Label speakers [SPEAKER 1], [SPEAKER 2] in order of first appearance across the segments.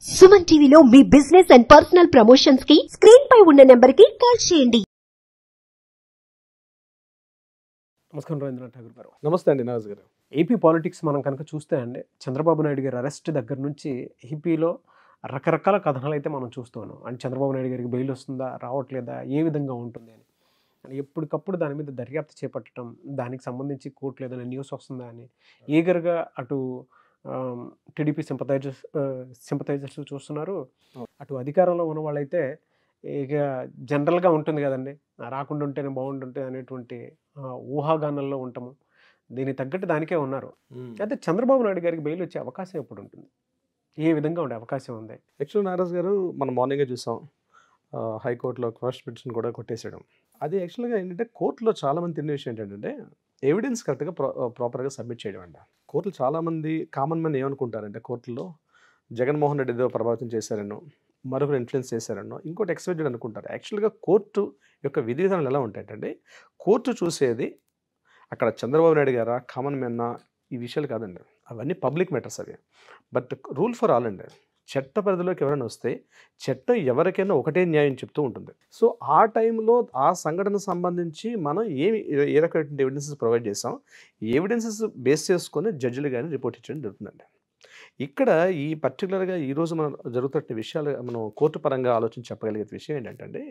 [SPEAKER 1] సుమన్ టీవీలో మీ business and personal promotions కి స్క్రీన్ పై ఉన్న నెంబర్ కి కాల్ చేయండి
[SPEAKER 2] నమస్కారం రవీంద్రనాథ్ ఠాగూర్ గారు
[SPEAKER 3] నమస్తే అండి నవాజ్ గారు
[SPEAKER 2] ఏపీ పాలిటిక్స్ మనం కనుక చూస్తే అండి చంద్రబాబు నాయుడు గారి అరెస్ట్ దగ్గర నుంచి ఏపీలో రకరకాల కథనాలు అయితే మనం చూస్తున్నాం అండ్ చంద్రబాబు నాయుడు గారికి బెయిల్ వస్తుందా రావట్లేదా ఏ విధంగా ఉంటుంది అని అని ఎప్పటికప్పుడు దాని మీద దర్యాప్తు చేపట్టడం దానికి సంబంధించి కోర్టులో ఏదైనా న్యూస్ వస్తుందా అని ఈగర్గా అటు టీడీపీ సింపథైజర్స్ సింపథైజర్స్ చూస్తున్నారు అటు అధికారంలో ఉన్న వాళ్ళైతే ఇక జనరల్గా ఉంటుంది కదండి రాకుండా ఉంటేనే బాగుంటుంటే అనేటువంటి ఆ, ఊహాగానాల్లో ఉంటాము దీనికి తగ్గట్టు దానికే ఉన్నారు అయితే చంద్రబాబు నాయుడు గారికి బెయిల్ వచ్చే అవకాశం ఎప్పుడు ఉంటుంది ఏ విధంగా ఉండే అవకాశం ఉంది
[SPEAKER 3] యాక్చువల్ నారాజ్ గారు మనం మార్నింగే చూసాం ఆ, హైకోర్టులో క్వాష్ పిటిషన్ కూడా కొట్టేసేయడం అది యాక్చువల్గా ఏంటంటే కోర్టులో చాలా మంది తిన్న విషయం ఏంటంటే ఎవిడెన్స్ కరెక్ట్గా ప్రా ప్రాపర్గా సబ్మిట్ చేయడం అంట కోర్టులు చాలామంది కామన్ మ్యాన్ ఏమనుకుంటారంటే కోర్టులో జగన్మోహన్ రెడ్డి ఏదో ప్రభావితం చేశారనో మరొకరు ఇన్ఫ్లుయెన్స్ చేశారనో ఇంకోటి ఎక్స్పెక్టెడ్ అనుకుంటారు యాక్చువల్గా కోర్టు యొక్క విధి విధానాలు ఎలా ఉంటాయంటే కోర్టు చూసేది అక్కడ చంద్రబాబు నాయుడు గారా కామన్ మ్యాన్నా ఈ విషయాలు కాదండి అవన్నీ పబ్లిక్ మ్యాటర్స్ అవి బట్ రూల్ ఫర్ ఆల్ అండి చట్ట పరిధిలోకి ఎవరైనా వస్తే చట్టం ఎవరికైనా ఒకటే న్యాయం చెప్తూ ఉంటుంది సో ఆ టైంలో ఆ సంఘటన సంబంధించి మనం ఏమి ఏ రకమైన ఎవిడెన్సెస్ ప్రొవైడ్ చేసాం ఈ ఎవిడెన్సెస్ బేస్ చేసుకొని జడ్జిలు కానీ రిపోర్ట్ ఇచ్చడం జరుగుతుందండి ఇక్కడ ఈ పర్టికులర్గా ఈరోజు మనం జరుగుతున్న విషయాలు మనం కోర్టు పరంగా ఆలోచించి చెప్పగలిగే విషయం ఏంటంటే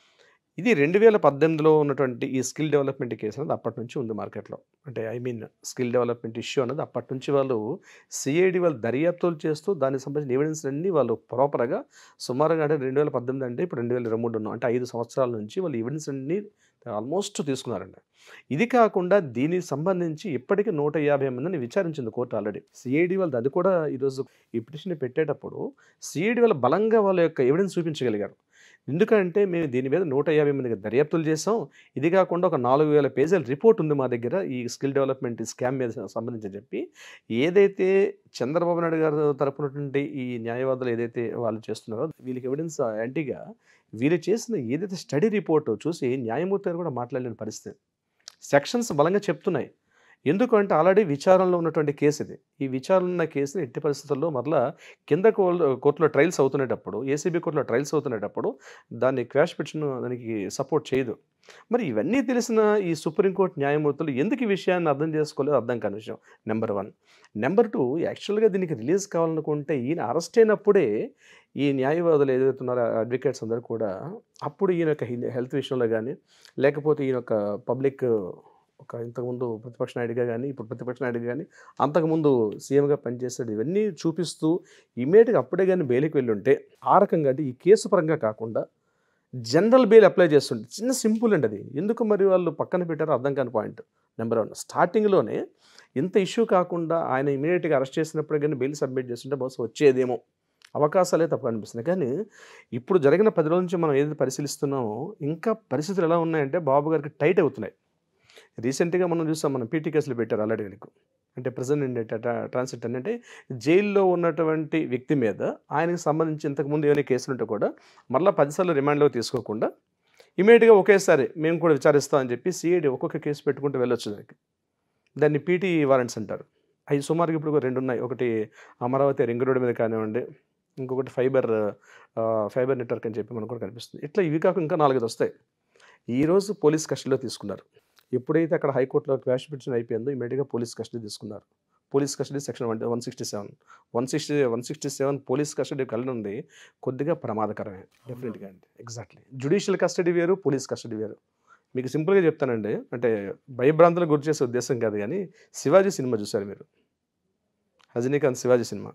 [SPEAKER 3] ఇది రెండు వేల పద్దెనిమిదిలో ఉన్నటువంటి ఈ స్కిల్ డెవలప్మెంట్ కేసు అనేది అప్పటి నుంచి ఉంది మార్కెట్లో అంటే I mean skill development issue అనేది అప్పటి నుంచి వాళ్ళు సిఐడి వాళ్ళు దర్యాప్తులు చేస్తూ దానికి సంబంధించిన ఎవిడెన్స్ అన్ని వాళ్ళు ప్రాపర్గా సుమారుగా అంటే రెండు వేల పద్దెనిమిది అంటే ఇప్పుడు రెండు వేల ఇరవై మూడు ఉన్నాం అంటే ఐదు సంవత్సరాల నుంచి వాళ్ళు ఎవిడెన్స్ అన్ని ఆల్మోస్ట్ తీసుకున్నారండి ఇది కాకుండా దీనికి సంబంధించి ఇప్పటికీ నూట యాభై మందిని విచారించింది కోర్టు ఆల్రెడీ సిఐడి వాళ్ళు అది కూడా ఈరోజు ఈ పిటిషన్ పెట్టేటప్పుడు సిఐడి వాళ్ళు బలంగా వాళ్ళ యొక్క ఎవిడెన్స్ చూపించగలిగారు ఎందుకంటే మేము దీని మీద నూట యాభై మందికి దర్యాప్తులు చేసాం ఇది కాకుండా ఒక నాలుగు వేల పేజీల రిపోర్ట్ ఉంది మా దగ్గర ఈ స్కిల్ డెవలప్మెంట్ స్కామ్ మీద సంబంధించి చెప్పి ఏదైతే చంద్రబాబు నాయుడు గారు తరపునటువంటి ఈ న్యాయవాదులు ఏదైతే వాళ్ళు చేస్తున్నారో వీళ్ళకి ఎవిడెన్స్ యాంటీగా వీళ్ళు చేసిన ఏదైతే స్టడీ రిపోర్ట్ చూసి న్యాయమూర్తి గారు కూడా మాట్లాడలేని పరిస్థితి సెక్షన్స్ బలంగా చెప్తున్నాయి ఎందుకంటే ఆల్రెడీ విచారణలో ఉన్నటువంటి కేసు ఇది ఈ విచారణ ఉన్న కేసుని ఎట్టి పరిస్థితుల్లో మరలా కింద కో- కోర్టులో ట్రయల్స్ అవుతున్నప్పుడు ఏసీబీ కోర్టులో ట్రయల్స్ అవుతున్నప్పుడు దాన్ని క్వాష్ పిటిషన్ దానికి సపోర్ట్ చేయదు మరి ఇవన్నీ తెలిసిన ఈ సుప్రీంకోర్టు న్యాయమూర్తులు ఎందుకు ఈ విషయాన్ని అర్థం చేసుకోలేదో అర్థం కాని విషయం నెంబర్ వన్ నెంబర్ టూ యాక్చువల్గా దీనికి రిలీజ్ కావాలనుకుంటే ఈయన అరెస్ట్ అయినప్పుడే ఈ న్యాయవాదులు ఏదైతే ఉన్నారో అడ్వకేట్స్ అందరూ కూడా అప్పుడు ఈయన యొక్క హెల్త్ విషయంలో కానీ లేకపోతే ఈయన యొక్క పబ్లిక్ ఒక ఇంతకుముందు ప్రతిపక్ష నాయుడుగా కానీ ఇప్పుడు ప్రతిపక్ష నాయుడుగా కానీ అంతకుముందు సీఎంగా పనిచేసాడు ఇవన్నీ చూపిస్తూ ఇమీడియట్గా అప్పుడే కానీ బెయిల్కి వెళ్ళి ఉంటే ఆ రకంగా అంటే ఈ కేసు పరంగా కాకుండా జనరల్ బెయిల్ అప్లై చేస్తుంటే చిన్న సింపుల్ అండి అది ఎందుకు మరి వాళ్ళు పక్కన పెట్టారో అర్థం కాని పాయింట్ నెంబర్ వన్ స్టార్టింగ్లోనే ఇంత ఇష్యూ కాకుండా ఆయన ఇమీడియట్గా అరెస్ట్ చేసినప్పుడు కానీ బెయిల్ సబ్మిట్ చేస్తుంటే బహుశా వచ్చేదేమో అవకాశాలే తప్ప అనిపిస్తున్నాయి కానీ ఇప్పుడు జరిగిన పది రోజుల నుంచి మనం ఏదైతే పరిశీలిస్తున్నామో ఇంకా పరిస్థితులు ఎలా ఉన్నాయంటే బాబు గారికి టైట్ అవుతున్నాయి రీసెంట్గా మనం చూసాం మనం పీటీ కేసులు పెట్టారు ఆల్రెడీ వీళ్ళకు అంటే ప్రజెంట్ ట్రాన్సిట్ అని అంటే జైల్లో ఉన్నటువంటి వ్యక్తి మీద ఆయనకు సంబంధించి ఇంతకుముందు ఏమైనా కేసులు ఉంటే కూడా మళ్ళీ పదిసార్లు రిమాండ్లో తీసుకోకుండా ఇమీడియట్గా ఒకేసారి మేము కూడా విచారిస్తామని చెప్పి సిఐడి ఒక్కొక్క కేసు పెట్టుకుంటూ వెళ్ళొచ్చు దానికి దాన్ని పీటీ వారెంట్స్ అంటారు అవి సుమారుగా ఇప్పుడు ఒక రెండు ఉన్నాయి ఒకటి అమరావతి రింగ్ రోడ్ మీద కానివ్వండి ఇంకొకటి ఫైబర్ ఆ, ఫైబర్ నెట్వర్క్ అని చెప్పి మనకు కూడా కనిపిస్తుంది ఇట్లా ఇవి కాకుండా ఇంకా నాలుగైదు వస్తాయి ఈరోజు పోలీస్ కస్టడీలో తీసుకున్నారు ఎప్పుడైతే అక్కడ హైకోర్టులో క్వాష్ పిటిషన్ అయిపోయిందో ఇమీడియట్గా పోలీస్ కస్టడీ తీసుకున్నారు police custody section one one sixty seven one sixty one sixty seven police custody కలిగి కొద్దిగా ప్రమాదకరమే డెఫినెట్గా అండి ఎగ్జాక్ట్లీ జుడిషియల్ కస్టడీ వేరు పోలీస్ కస్టడీ వేరు మీకు సింపుల్గా చెప్తానండి అంటే భయభ్రాంతులకు గురి చేసే ఉద్దేశం కాదు కానీ శివాజీ సినిమా చూశారు మీరు రజనీకాంత్ శివాజీ సినిమా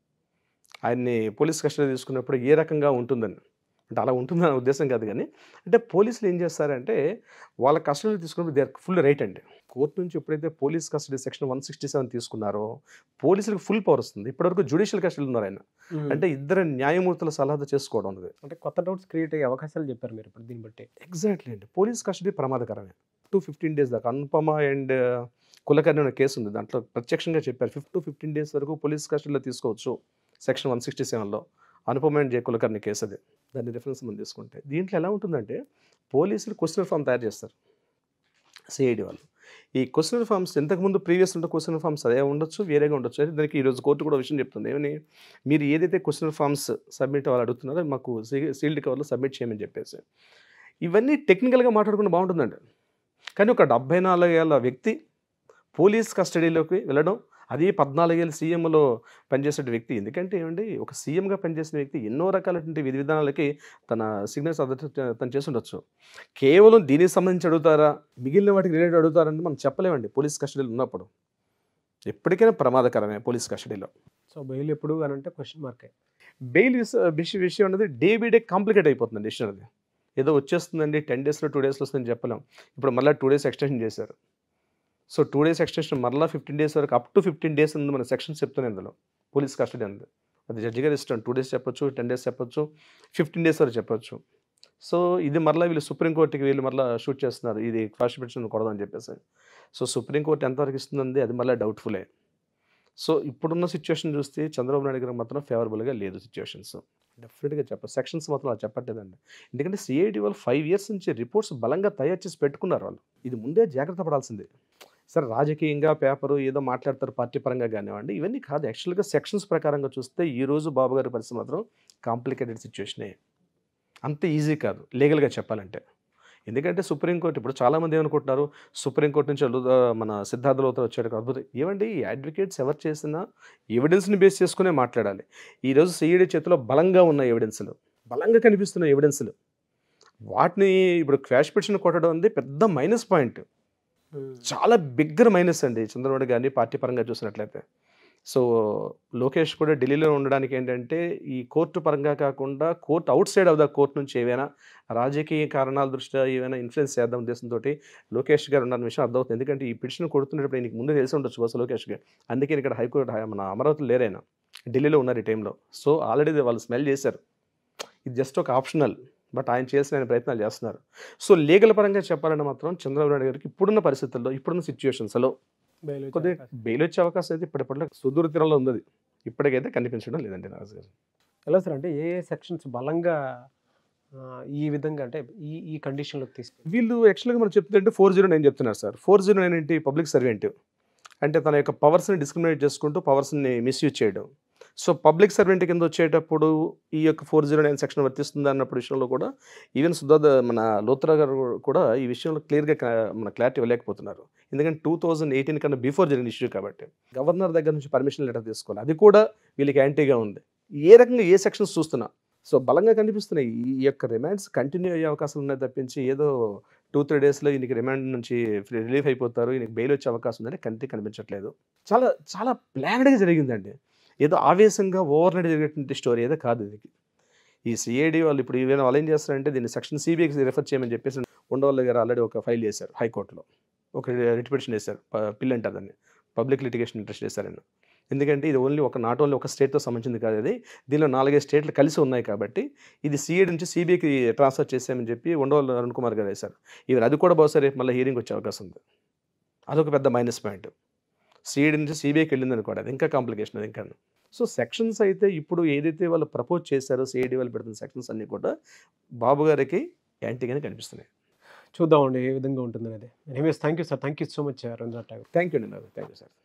[SPEAKER 3] ఆయన్ని పోలీస్ కస్టడీ తీసుకున్నప్పుడు ఏ రకంగా ఉంటుందని అంటే అలా ఉంటుందనే ఉద్దేశం కాదు కానీ అంటే పోలీసులు ఏం చేస్తారంటే వాళ్ళ కస్టడీ తీసుకున్నప్పుడు దే ఆర్ ఫుల్ రైట్ అండి కోర్టు నుంచి ఎప్పుడైతే police custody section one sixty seven తీసుకున్నారో పోలీసులకు ఫుల్ పవర్ వస్తుంది ఇప్పటివరకు జుడిషియల్ కస్టడీలో ఉన్నారు ఆయన అంటే ఇద్దరు న్యాయమూర్తుల సలహా చేసుకోవడం అనేది
[SPEAKER 2] అంటే కొత్త డౌట్స్ క్రియేట్ అయ్యే అవకాశాలు చెప్పారు మీరు ఇప్పుడు దీన్ని బట్టి
[SPEAKER 3] ఎగ్జాక్ట్లీ అండి పోలీస్ కస్టడీ ప్రమాదకరమే టూ ఫిఫ్టీన్ డేస్ దాకా అనుపమ అండ్ కులకర్ణి అనే కేసు ఉంది దాంట్లో ప్రత్యక్షంగా చెప్పారు ఫిఫ్ టు ఫిఫ్టీన్ డేస్ వరకు పోలీస్ కస్టడీలో తీసుకోవచ్చు సెక్షన్ వన్ సిక్స్టీ సెవెన్లో Anupama and J Kulkarni case అది దాన్ని రిఫరెన్స్ మనం తీసుకుంటే దీంట్లో ఎలా ఉంటుందంటే పోలీసులు క్వశ్చన్ ఫామ్ తయారు చేస్తారు సిఐడి వాళ్ళు ఈ క్వశ్చన్ ఫామ్స్ ఇంతకుముందు ప్రీవియస్ ఉన్న క్వశ్చన్ ఫామ్స్ అదే ఉండొచ్చు వేరేగా ఉండొచ్చు అయితే దానికి ఈరోజు కోర్టు కూడా విషయం చెప్తుంది ఏమని మీరు ఏదైతే క్వశ్చన్ ఫామ్స్ సబ్మిట్ వాళ్ళు అడుగుతున్నారో మాకు సీల్డ్ కవర్లో సబ్మిట్ చేయమని చెప్పేసి ఇవన్నీ టెక్నికల్గా మాట్లాడుకుంటే బాగుంటుందండి కానీ ఒక డెబ్బై నాలుగేళ్ల వ్యక్తి పోలీస్ కస్టడీలోకి వెళ్ళడం అది పద్నాలుగేళ్ళ సీఎంలో పనిచేసే వ్యక్తి ఎందుకంటే ఏమండి ఒక సీఎంగా పనిచేసిన వ్యక్తి ఎన్నో రకాలైనటువంటి విధి విధానాలకి తన సిగ్నల్స్ తను చేసి ఉండొచ్చు కేవలం దీనికి సంబంధించి అడుగుతారా మిగిలిన వాటికి రిలేటెడ్ అడుగుతారని మనం చెప్పలేమండి పోలీస్ కస్టడీలో ఉన్నప్పుడు ఎప్పటికైనా ప్రమాదకరమే పోలీస్ కస్టడీలో
[SPEAKER 2] సో బెయిల్ ఎప్పుడు అని అంటే క్వశ్చన్ మార్కే
[SPEAKER 3] బెయిల్ విషయం విషయం అనేది డే బై డే కాంప్లికేట్ అయిపోతుంది డిసిషన్ అది ఏదో వచ్చేస్తుందండి టెన్ డేస్లో టూ డేస్లో వస్తుందని చెప్పలేం ఇప్పుడు మళ్ళీ టూ డేస్ ఎక్స్టెన్షన్ చేశారు సో టూ డేస్ ఎక్స్టెన్షన్ మళ్ళీ ఫిఫ్టీన్ డేస్ వరకు అప్ టు ఫిఫ్టీన్ డేస్ ఉంది మన సెక్షన్స్ చెప్తున్నాయి అందులో పోలీస్ కస్టడీ ఉంది అది జడ్జి గారు ఇష్టం టూ డేస్ చెప్పొచ్చు టెన్ డేస్ చెప్పొచ్చు ఫిఫ్టీన్ డేస్ వరకు చెప్పొచ్చు సో ఇది మరలా వీళ్ళు సుప్రీంకోర్టుకి వీళ్ళు మరలా షూట్ చేస్తున్నారు ఇది క్వాష్ పిటిషన్ కొడదని చెప్పేసి సో సుప్రీంకోర్టు ఎంతవరకు ఇస్తుందండి అది మళ్ళీ డౌట్ఫుల్లే సో ఇప్పుడున్న సిచ్యువేషన్ చూస్తే చంద్రబాబు నాయుడు గారికి మాత్రం ఫేవరబుల్గా లేదు సిచ్యువేషన్స్ డెఫినెట్గా చెప్ప సెక్షన్స్ మాత్రం అలా చెప్పట్లేదండి ఎందుకంటే సిఐడి వాళ్ళు ఫైవ్ ఇయర్స్ నుంచి రిపోర్ట్స్ బలంగా తయారు చేసి పెట్టుకున్నారు వాళ్ళు ఇది ముందే జాగ్రత్త పడాల్సిందే సరే రాజకీయంగా పేపరు ఏదో మాట్లాడతారు పార్టీ పరంగా కానివ్వండి ఇవన్నీ కాదు యాక్చువల్గా సెక్షన్స్ ప్రకారంగా చూస్తే ఈ రోజు బాబు గారి పరిస్థితి మాత్రం కాంప్లికేటెడ్ సిచ్యువేషనే అంత ఈజీ కాదు లీగల్గా చెప్పాలంటే ఎందుకంటే సుప్రీంకోర్టు ఇప్పుడు చాలామంది ఏమనుకుంటున్నారు సుప్రీంకోర్టు నుంచి అల్లు- మన సిద్ధార్థ లోతర్ వచ్చాడు అద్భుతం ఏమండి ఈ అడ్వకేట్స్ ఎవరు చేసినా ఎవిడెన్స్ని బేస్ చేసుకునే మాట్లాడాలి ఈరోజు సిఈడి చేతిలో బలంగా ఉన్న ఎవిడెన్స్లు బలంగా కనిపిస్తున్న ఎవిడెన్స్లు వాటిని ఇప్పుడు క్వాష్ పిటిషన్ కొట్టడం అనేది పెద్ద మైనస్ పాయింట్ చాలా బిగ్గర్ మైనస్ అండి చంద్రబాబు గారిని పార్టీ పరంగా చూసినట్లయితే సో లోకేష్ కూడా ఢిల్లీలో ఉండడానికి ఏంటంటే ఈ కోర్టు పరంగా కాకుండా court outside of the court నుంచి ఏవైనా రాజకీయ కారణాల దృష్ట్యా ఏమైనా ఇన్ఫ్లుయెన్స్ చేద్దాం ఉద్దేశంతో లోకేష్ గారు ఉన్న విషయం అర్థమవుతుంది ఎందుకంటే ఈ పిటిషన్ కొడుతున్నప్పుడు నీకు ముందే తెలిసి ఉండొచ్చు బస్సు లోకేష్ గారు అందుకే ఇక్కడ హైకోర్టు హై- మన అమరావతిలో లేరైనా ఢిల్లీలో ఉన్నారు ఈ టైంలో సో ఆల్రెడీ వాళ్ళు స్మెల్ చేశారు ఇది జస్ట్ ఒక ఆప్షనల్ బట్ ఆయన చేసిన ఆయన ప్రయత్నాలు చేస్తున్నారు సో లీగల్ పరంగా చెప్పాలంటే మాత్రం చంద్రబాబు నాయుడు గారికి ఇప్పుడున్న పరిస్థితుల్లో ఇప్పుడున్న సిచ్యువేషన్స్లో
[SPEAKER 2] బెయిల్ వచ్చే
[SPEAKER 3] కొద్దిగా
[SPEAKER 2] అవకాశం.
[SPEAKER 3] బెయిల్ వచ్చే అవకాశం అయితే ఇప్పటిపట్లో సుదూర తీరంలో ఉంది ఇప్పటికైతే కనిపించడం లేదండి నారాజు గారు
[SPEAKER 2] ఎలా సార్ అంటే ఏ ఏ సెక్షన్స్ బలంగా ఆ, ఈ విధంగా అంటే ఈ ఈ కండిషన్లోకి తీసుకెళ్ళి
[SPEAKER 3] వీళ్ళు యాక్చువల్గా మనం చెప్తుంటే ఫోర్ జీరో నైన్ చెప్తున్నారు సార్ ఫోర్ జీరో నైన్ ఏంటి పబ్లిక్ సర్వెంట్ అంటే తన యొక్క పవర్స్ని డిస్క్రిమినేట్ చేసుకుంటూ పవర్స్ని మిస్యూజ్ చేయడం సో పబ్లిక్ సర్వెంట్ కింద వచ్చేటప్పుడు ఈ యొక్క ఫోర్ జీరో నైన్ సెక్షన్ వర్తిస్తుంది అన్నప్పుడు విషయంలో కూడా ఈవెన్ సుధాద్ మన లోత్రా గారు కూడా ఈ విషయంలో క్లియర్గా మన క్లారిటీ ఇవ్వలేకపోతున్నారు ఎందుకంటే టూ థౌజండ్ ఎయిటీన్ కన్నా బిఫోర్ జరిగిన ఇష్యూ కాబట్టి గవర్నర్ దగ్గర నుంచి పర్మిషన్ లెటర్ తీసుకోవాలి అది కూడా వీళ్ళకి యాంటీగా ఉంది ఏ రకంగా ఏ సెక్షన్స్ చూస్తున్నా సో బలంగా కనిపిస్తున్నాయి ఈ యొక్క రిమాండ్స్ కంటిన్యూ అయ్యే అవకాశాలు ఉన్నాయి తప్పించి ఏదో టూ త్రీ డేస్లో ఈయనకి రిమాండ్ నుంచి రిలీఫ్ అయిపోతారు ఈయనకి బెయిల్ వచ్చే అవకాశం ఉందని కంటి కనిపించట్లేదు చాలా చాలా ప్లాన్డ్గా జరిగిందండి ఏదో ఆవేశంగా ఓవర్ నైట్ జరిగేటువంటి స్టోరీ ఏదో కాదు ఇది ఈ సిఐడి వాళ్ళు ఇప్పుడు ఈవెన్ వాళ్ళు ఏం చేస్తారంటే దీన్ని సెక్షన్ సిబిఐకి రెఫర్ చేయమని చెప్పేసి ఉండవల్లి గారు ఆల్రెడీ ఒక ఫైల్ చేశారు హైకోర్టులో ఒక రిట్ పిటిషన్ వేశారు ప- పిల్ అంటారు దాన్ని పబ్లిక్ లిటిగేషన్ ఇంట్రెస్ట్ చేశారని ఎందుకంటే ఇది ఓన్లీ ఒక నాట్ ఓన్లీ ఒక స్టేట్తో సంబంధించింది కాదు అది దీనిలో నాలుగైదు స్టేట్లు కలిసి ఉన్నాయి కాబట్టి ఇది సిఐడి నుంచి సిబిఐకి ట్రాన్స్ఫర్ చేసామని చెప్పి ఉండవల్లి అరుణ్ కుమార్ గారు వేశారు ఈవెన్ అది కూడా బహుశా రేపు మళ్ళీ హీరింగ్ వచ్చే అవకాశం ఉంది అదొక పెద్ద మైనస్ పాయింట్ సిఐడి నుంచి సిబిఐకి వెళ్ళింది అనుకోండి అది ఇంకా కాంప్లికేషన్ అది ఇంకా సో సెక్షన్స్ అయితే ఇప్పుడు ఏదైతే వాళ్ళు ప్రపోజ్ చేశారో సిఐడి వాళ్ళు పెడుతున్న సెక్షన్స్ అన్నీ కూడా బాబు గారికి యాంటీగానే కనిపిస్తున్నాయి
[SPEAKER 2] చూద్దామండి ఏ విధంగా ఉంటుంది అనేది anyways thank you sir thank you so much Ranjana Thakur
[SPEAKER 3] thank you అండి థ్యాంక్ యూ సార్